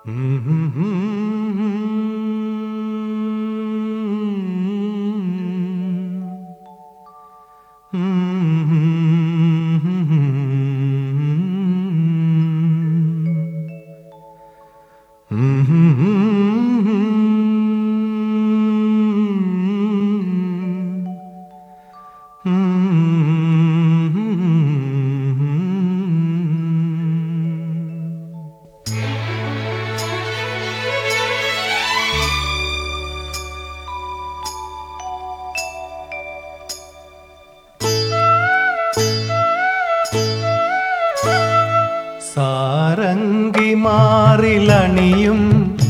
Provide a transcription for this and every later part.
സാരംഗി മാറിലണിയും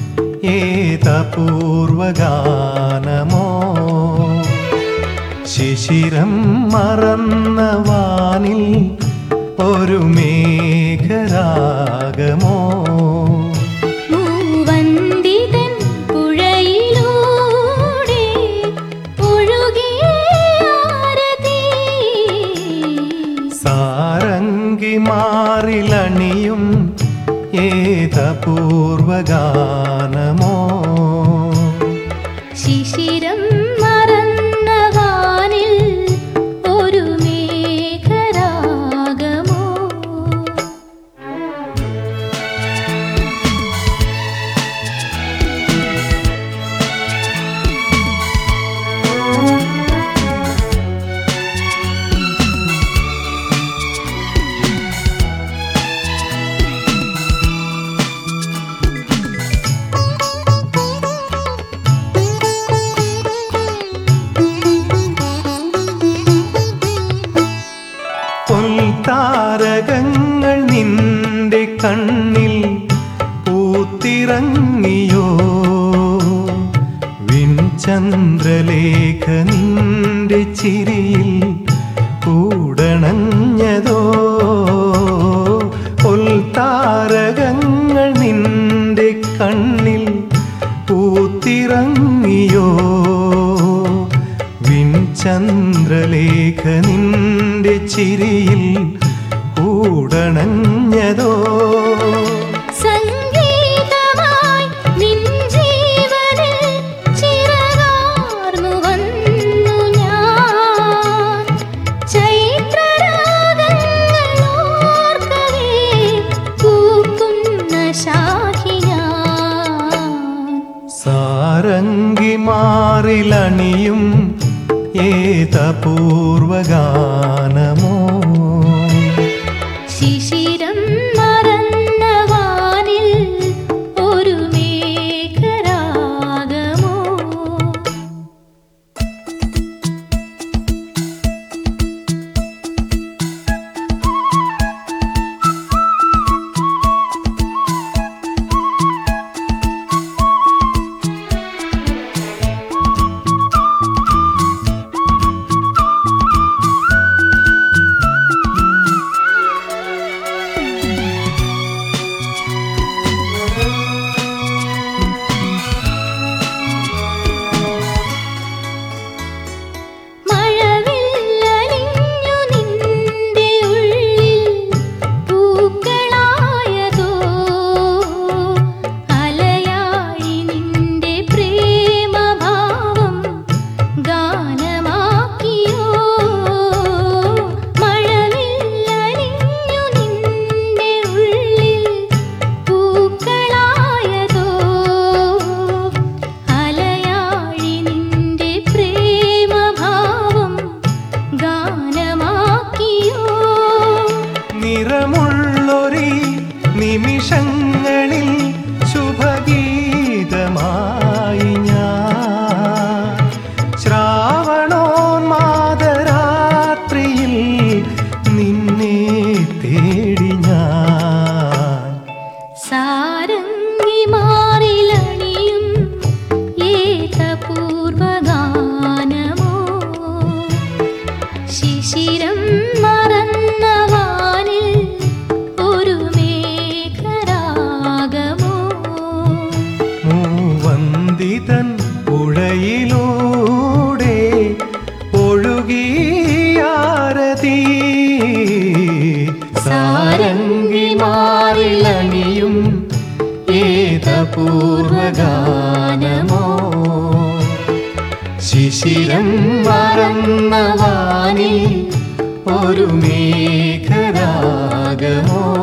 ഏതപൂർവഗാനമോ ശിശിരം മറന്ന വാനിൽ ഒരു മേഘരാഗമോ മൂവന്തിതൻ പുഴയിലൂടെ ഒഴുകിയ ആരതി സാരംഗി മാറിലണിയും ഏതപൂർവഗാനമോ ശിശിരം മറന്ന വാനിൽ ഒരു മേഘരാഗമോ പൊൽത്താരകങ്ങൾ നിന്റെ കണ്ണിൽ പൂത്തിറങ്ങിയോ വിൻചന്ദ്രലേഖ നിന്റെ ചിരിയിൽ കൂടണഞ്ഞതോ പൊൽത്താരകങ്ങൾ നിന്റെ കണ്ണിൽ പൂത്തിറങ്ങിയോ വിൻചന്ദ്രലേഖ നിന്റെ ചിരിയിൽ കൂടണഞ്ഞതോ സംഗീതമായി നിൻ ജീവനിൽ ചിറകാർന്നു വന്നു ഞാൻ ചൈത്രരാഗങ്ങൾ ഓർക്കവേ പൂക്കുന്ന ശാഖി ഞാൻ സാരംഗി മാറിലണിയും ഏതപൂർവഗാനമോ ശിശിരം മറന്ന വാനിൽ ഒരു മേഘരാഗമോ അപൂർവഗാനമോ ശിശിരം മറന്ന വാനിൽ ഒരു മേഘരാഗമോ